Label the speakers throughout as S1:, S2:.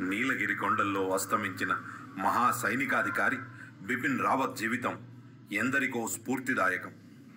S1: నీలగిరి కొండల్లో అస్తమించిన మహా సైనికాధికారి బిపిన్ రావత్ జీవితం ఎందరికో స్ఫూర్తిదాయకం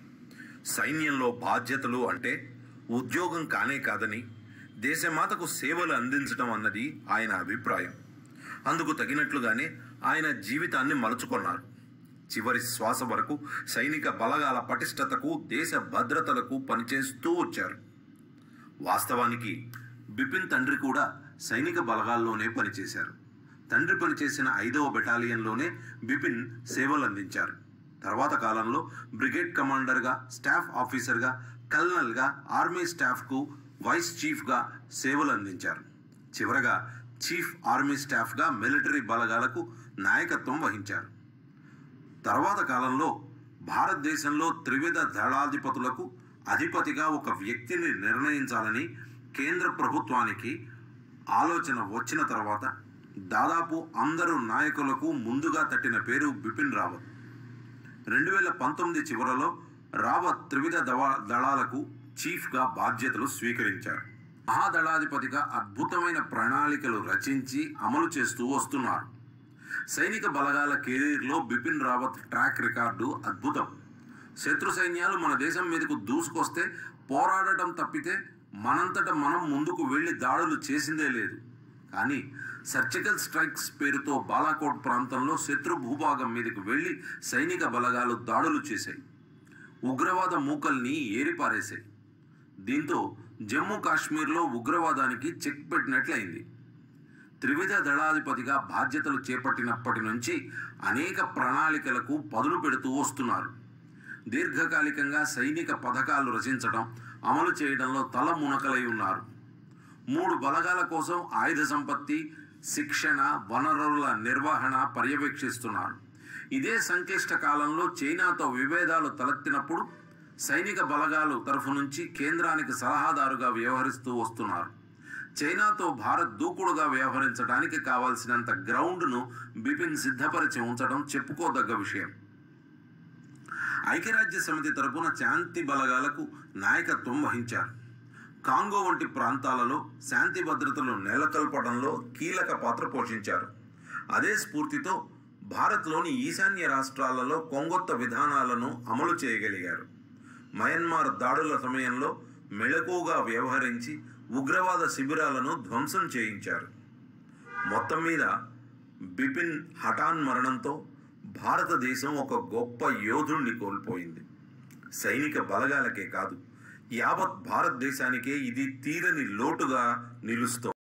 S1: సైన్యంలో బాధ్యతలు అంటే ఉద్యోగం కానే కాదని దేశమాతకు సేవలు అందించడం అన్నది ఆయన అభిప్రాయం అందుకు తగినట్లుగానే ఆయన జీవితాన్ని మలుచుకున్నారు చివరి శ్వాస వరకు సైనిక బలగాల పటిష్టతకు దేశ భద్రతలకు పనిచేస్తూ వచ్చారు వాస్తవానికి బిపిన్ తండ్రి కూడా సైనిక బలగాల్లోనే పనిచేశారు తండ్రి పనిచేసిన ఐదవ బెటాలియన్లోనే బిపిన్ సేవలు అందించారు తర్వాత కాలంలో బ్రిగేడ్ కమాండర్గా స్టాఫ్ ఆఫీసర్గా కల్నల్గా ఆర్మీ స్టాఫ్కు వైస్ చీఫ్గా సేవలు అందించారు చివరగా చీఫ్ ఆర్మీ స్టాఫ్గా మిలిటరీ బలగాలకు నాయకత్వం వహించారు తర్వాత కాలంలో భారతదేశంలో త్రివిధ దళాధిపతులకు అధిపతిగా ఒక వ్యక్తిని నిర్ణయించాలని కేంద్ర ప్రభుత్వానికి ఆలోచన వచ్చిన తర్వాత దాదాపు అందరు నాయకులకు ముందుగా తట్టిన పేరు బిపిన్ రావత్ రెండు వేల పంతొమ్మిది చివరలో రావత్ త్రివిధ దళా దళాలకు చీఫ్గా బాధ్యతలు స్వీకరించారు మహాదళాధిపతిగా అద్భుతమైన ప్రణాళికలు రచించి అమలు చేస్తూ వస్తున్నారు సైనిక బలగాల కెరీర్లో బిపిన్ రావత్ ట్రాక్ రికార్డు అద్భుతం శత్రు సైన్యాలు మన దేశం మీదకు దూసుకొస్తే పోరాడటం తప్పితే మనంతట మనం ముందుకు వెళ్ళి దాడులు చేసిందే లేదు కానీ సర్జికల్ స్ట్రైక్స్ పేరుతో బాలాకోట్ ప్రాంతంలో శత్రు భూభాగం మీదకు వెళ్ళి సైనిక బలగాలు దాడులు చేశాయి ఉగ్రవాద మూకల్ని ఏరిపారేశాయి దీంతో జమ్మూ కాశ్మీర్లో ఉగ్రవాదానికి చెక్ పెట్టినట్లయింది త్రివిధ దళాధిపతిగా బాధ్యతలు చేపట్టినప్పటి నుంచి అనేక ప్రణాళికలకు పదును పెడుతూ వస్తున్నారు దీర్ఘకాలికంగా సైనిక పథకాలు రచించడం అమలు చేయడంలో తల మునకలై ఉన్నారు మూడు బలగాల కోసం ఆయుధ సంపత్తి శిక్షణ వనరుల నిర్వహణ పర్యవేక్షిస్తున్నారు ఇదే సంక్లిష్ట కాలంలో చైనాతో విభేదాలు తలెత్తినప్పుడు సైనిక బలగాలు తరఫు నుంచి కేంద్రానికి సలహాదారుగా వ్యవహరిస్తూ వస్తున్నారు చైనాతో భారత్ దూకుడుగా వ్యవహరించడానికి కావాల్సినంత గ్రౌండ్ను బిపిన్ సిద్ధపరిచి ఉంచడం చెప్పుకోదగ్గ విషయం ఐక్యరాజ్య సమితి తరపున శాంతి బలగాలకు నాయకత్వం వహించారు కాంగో వంటి ప్రాంతాలలో శాంతి భద్రతలు నెలకొల్పడంలో కీలక పాత్ర పోషించారు అదే స్ఫూర్తితో భారత్లోని ఈశాన్య రాష్ట్రాలలో కొంగొత్త విధానాలను అమలు చేయగలిగారు మయన్మార్ దాడుల సమయంలో మెళకువగా వ్యవహరించి ఉగ్రవాద శిబిరాలను ధ్వంసం చేయించారు మొత్తం మీద బిపిన్ హఠాన్ మరణంతో భారతదేశం ఒక గొప్ప యోధుణ్ణి కోల్పోయింది సైనిక బలగాలకే కాదు యావత్ భారతదేశానికే ఇది తీరని లోటుగా నిలుస్తోంది